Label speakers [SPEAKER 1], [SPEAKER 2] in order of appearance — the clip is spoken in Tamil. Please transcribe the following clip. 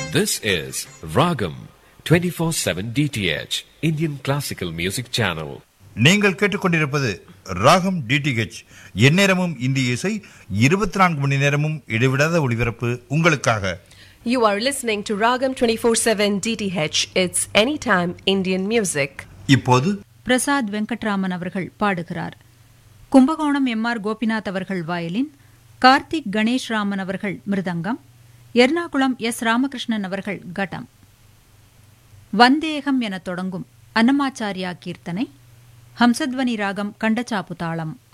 [SPEAKER 1] This is Ragam 24/7 DTH Indian Classical Music Channel.
[SPEAKER 2] நீங்கள் கேட்டுக்கொண்டிருப்பது ராகம் டிடிஹெச் எந்நேரமும் இந்திய இசை இருபத்தி நான்கு மணி நேரமும் இடைவிடாத ஒளிபரப்பு உங்களுக்காக
[SPEAKER 3] You are listening to Ragam 24/7 DTH. It's anytime Indian music.
[SPEAKER 2] இப்போது
[SPEAKER 4] பிரசாத் வெங்கட்ராமன் அவர்கள் பாடுகிறார் கும்பகோணம் எம் ஆர் கோபிநாத் அவர்கள் வயலின் கார்த்திக் கணேஷ் ராமன் அவர்கள் மிருதங்கம் எர்ணாகுளம் எஸ் ராமகிருஷ்ணன் அவர்கள் கடம் வந்தேகம் எனத் தொடங்கும் அன்னமாச்சாரியா கீர்த்தனை ஹம்சத்வனி ராகம் கண்டச்சாப்பு தாளம்